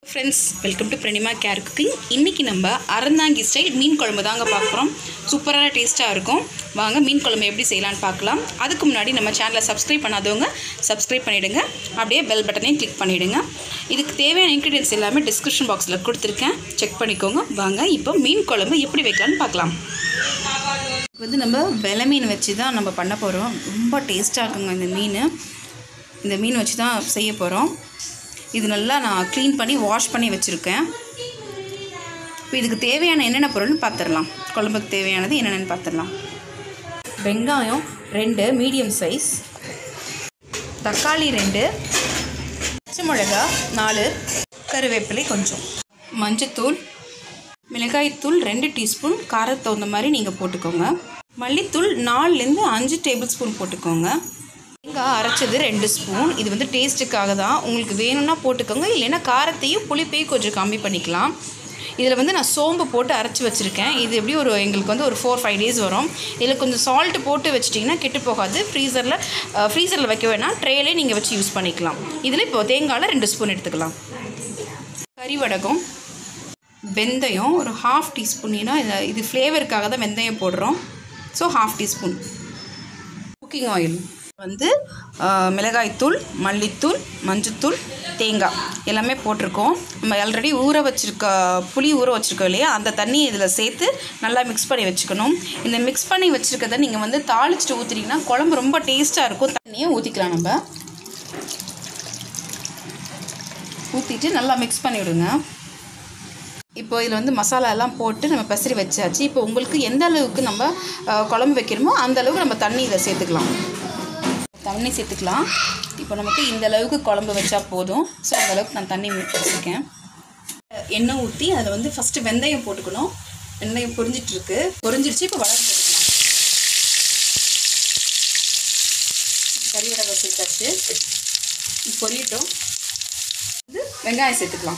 friends welcome to Pranima care cooking இன்றைக்கி நம்ம Aranthangi style மீன் குழம்பு தாங்க பார்க்குறோம் சூப்பரான டேஸ்ட்டாக இருக்கும் வாங்க மீன் குழம்பு எப்படி செய்யலான்னு பார்க்கலாம் அதுக்கு முன்னாடி நம்ம சேனலை சப்ஸ்கிரைப் பண்ணாதவங்க சப்ஸ்கிரைப் பண்ணிவிடுங்க அப்படியே பெல் பட்டனையும் கிளிக் பண்ணிவிடுங்க இதுக்கு தேவையான இன்க்ரீடியன்ஸ் எல்லாமே டிஸ்கிரிப்ஷன் பாக்ஸில் கொடுத்துருக்கேன் செக் பண்ணிக்கோங்க வாங்க இப்போ மீன் குழம்பு எப்படி வைக்கலான்னு பார்க்கலாம் வந்து நம்ம வெலை மீன் வச்சு தான் நம்ம பண்ண போகிறோம் ரொம்ப டேஸ்ட்டாக இருக்குங்க இந்த மீன் இந்த மீன் வச்சு தான் செய்ய போகிறோம் இது நல்லா நான் க்ளீன் பண்ணி வாஷ் பண்ணி வச்சுருக்கேன் இப்போ இதுக்கு தேவையான என்னென்ன பொருள்னு பார்த்துடலாம் குழம்புக்கு தேவையானது என்னென்னு பார்த்துடலாம் வெங்காயம் ரெண்டு மீடியம் சைஸ் தக்காளி ரெண்டு பச்சை மிளகா நாலு கருவேப்பிலை கொஞ்சம் மஞ்சத்தூள் மிளகாய்த்தூள் ரெண்டு டீஸ்பூன் காரத்துக்கு தகுந்த மாதிரி நீங்கள் போட்டுக்கோங்க மல்லித்தூள் நாலுலேருந்து அஞ்சு டேபிள் ஸ்பூன் போட்டுக்கோங்க தேங்காய் அரைச்சது ரெண்டு ஸ்பூன் இது வந்து டேஸ்ட்டுக்காக தான் உங்களுக்கு வேணும்னா போட்டுக்கோங்க இல்லைன்னா காரத்தையும் புளிப்பையும் கொஞ்சம் கம்மி பண்ணிக்கலாம் இதில் வந்து நான் சோம்பு போட்டு அரைச்சி வச்சுருக்கேன் இது எப்படி ஒரு எங்களுக்கு வந்து ஒரு ஃபோர் ஃபைவ் டேஸ் வரும் இதில் கொஞ்சம் சால்ட் போட்டு வச்சிட்டிங்கன்னா கெட்டு போகாது ஃப்ரீசரில் ஃப்ரீசரில் வைக்க வேணாம் ட்ரேலே நீங்கள் வச்சு யூஸ் பண்ணிக்கலாம் இதில் இப்போ தேங்காயில் ரெண்டு ஸ்பூன் எடுத்துக்கலாம் கறி வடகம் வெந்தயம் ஒரு ஹாஃப் டீஸ்பூன் ஏன்னா இது இது ஃப்ளேவருக்காக தான் வெந்தயம் போடுறோம் so half teaspoon cooking oil வந்து ஆஹ், மிளகாய்த்தூள் மல்லித்தூள் மஞ்சத்தூள் தேங்காய் எல்லாமே போட்டிருக்கோம் நம்ம ஆல்ரெடி ஊற வச்சுருக்க புளி ஊற வச்சுருக்கோம் இல்லையா அந்த தண்ணியை இதில் சேர்த்து நல்லா மிக்ஸ் பண்ணி வச்சுக்கணும் இந்த மிக்ஸ் பண்ணி வச்சுருக்கதை நீங்கள் வந்து தாளிச்சிட்டு ஊற்றிட்டிங்கன்னா குழம்பு ரொம்ப டேஸ்ட்டாக இருக்கும் தண்ணியை ஊற்றிக்கலாம் நம்ம ஊற்றிட்டு நல்லா மிக்ஸ் பண்ணி விடுங்க இப்போ இதில் வந்து மசாலா எல்லாம் போட்டு நம்ம பெசரி வச்சாச்சு இப்போ உங்களுக்கு எந்த அளவுக்கு நம்ம அஹ், குழம்பு வைக்கிறோமோ அந்த அளவுக்கு நம்ம தண்ணி இதில் சேர்த்துக்கலாம் தண்ணி சேர்த்துக்கலாம் இப்போ நமக்கு இந்த அளவுக்கு குழம்பு வச்சா போதும் ஸோ அந்த அளவுக்கு நான் தண்ணி வச்சுருக்கேன் எண்ணெய் ஊற்றி அதில் வந்து ஃபஸ்ட்டு வெந்தயம் போட்டுக்கணும் வெந்தயம் பொரிஞ்சிட்ருக்கு பொரிஞ்சிருச்சு இப்போ வடகம் போட்டுக்கலாம் கறி வடகம் சேர்த்தாச்சு இது பொரியட்டும் வந்து வெங்காயம் சேர்த்துக்கலாம்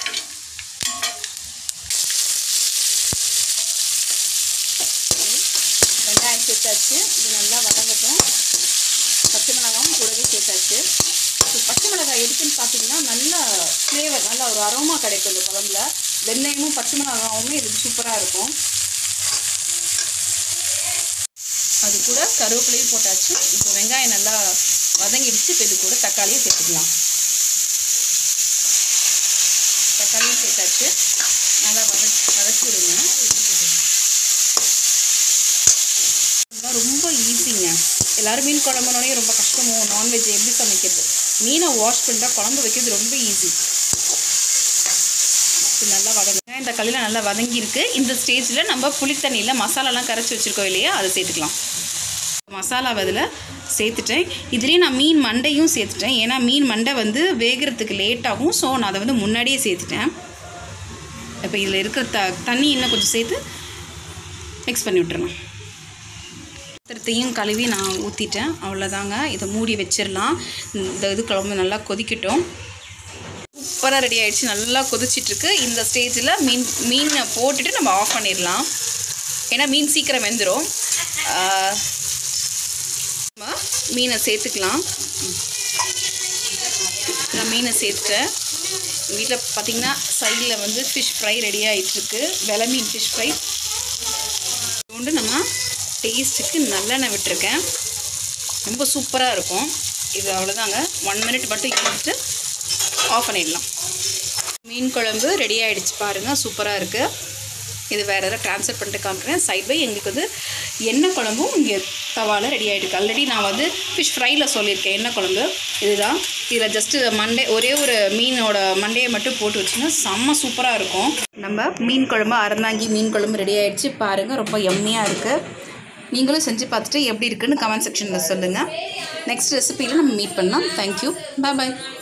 வெங்காயம் சேர்த்தாச்சு இது நல்லா வதங்கட்டும் பச்சை மிளகாயும் கூடவே சேர்த்தாச்சு இப்போ பச்சை மிளகாய் எதுக்குன்னு பார்த்தீங்கன்னா நல்லா ஃப்ளேவர் நல்லா ஒரு அரோமா கிடைக்கும் இந்த குழம்புல வெந்தயமும் பச்சை மிளகாவுமே இது சூப்பராக இருக்கும் அது கூட கருவேப்பிலையும் போட்டாச்சு இப்போ வெங்காயம் நல்லா வதங்கிடுச்சு இப்போ இது கூட தக்காளியும் சேர்த்துக்கலாம் தக்காளியும் சேர்த்தாச்சு நல்லா வத வதக்கி விடுங்க இதெல்லாம் ரொம்ப ஈஸிங்க எல்லாரும் மீன் குழம்புனோடனே ரொம்ப கஷ்டமோ நான்வெஜ் எப்படி சமைக்கிறது மீனை வாஷ் பண்ணிட்டா குழம்பு வைக்கிறது ரொம்ப ஈஸி இது நல்லா வதங்க இந்த களியில் நல்லா வதங்கியிருக்கு இந்த ஸ்டேஜில் நம்ம புளித்தண்ணியில் மசாலாலாம் கரைச்சி வச்சுருக்கோம் இல்லையா அதை சேர்த்துக்கலாம் மசாலா அதில் சேர்த்துட்டேன் இதுலேயே நான் மீன் மண்டையும் சேர்த்துட்டேன் ஏன்னா மீன் மண்டை வந்து வேகிறதுக்கு லேட் ஆகும் ஸோ நான் அதை வந்து முன்னாடியே சேர்த்துட்டேன் இப்போ இதில் இருக்கிற த தண்ணி இன்னும் கொஞ்சம் சேர்த்து மிக்ஸ் பண்ணி விட்டுறணும் பாத்திரத்தையும் கழுவி நான் ஊற்றிட்டேன் அவ்வளோதாங்க இதை மூடி வச்சிடலாம் இந்த இது குழம்பு நல்லா கொதிக்கட்டும் சூப்பராக ரெடி ஆயிடுச்சு நல்லா கொதிச்சிட்ருக்கு இந்த ஸ்டேஜில் மீன் மீனை போட்டுட்டு நம்ம ஆஃப் பண்ணிடலாம் ஏன்னா மீன் சீக்கிரம் வெந்துடும் நம்ம மீனை சேர்த்துக்கலாம் நான் மீனை சேர்த்துட்டேன் வீட்டில் பார்த்தீங்கன்னா சைடில் வந்து ஃபிஷ் ஃப்ரை ரெடி ஆகிட்டுருக்கு வெலை மீன் ஃபிஷ் ஃப்ரை கொண்டு நம்ம டேஸ்ட்டுக்கு நல்லெண்ணெய் விட்டுருக்கேன் ரொம்ப சூப்பராக இருக்கும் இது அவ்வளோதாங்க ஒன் மினிட் மட்டும் இருந்துட்டு ஆஃப் பண்ணிடலாம் மீன் குழம்பு ரெடி ஆகிடுச்சு பாருங்கள் சூப்பராக இருக்குது இது வேறு எதாவது ட்ரான்ஸ்ஃபர் பண்ணிட்டு காமிக்கிறேன் சைட் பை எங்களுக்கு வந்து எண்ணெய் குழம்பும் இங்கே தவாவில் ரெடி ஆகிடுக்கு ஆல்ரெடி நான் வந்து ஃபிஷ் ஃப்ரையில் சொல்லியிருக்கேன் எண்ணெய் குழம்பு இதுதான் இதில் ஜஸ்ட்டு மண்டே ஒரே ஒரு மீனோட மண்டையை மட்டும் போட்டு வச்சிங்கன்னா செம்ம சூப்பராக இருக்கும் நம்ம மீன் குழம்பு அறந்தாங்கி மீன் குழம்பு ரெடி ஆகிடுச்சு பாருங்கள் ரொம்ப எம்மியாக இருக்குது நீங்களும் செஞ்சு பார்த்துட்டு எப்படி இருக்குன்னு கமெண்ட் செக்ஷனில் சொல்லுங்கள் நெக்ஸ்ட் ரெசிபியில் நம்ம மீட் பண்ணலாம் தேங்க்யூ பாய் பாய்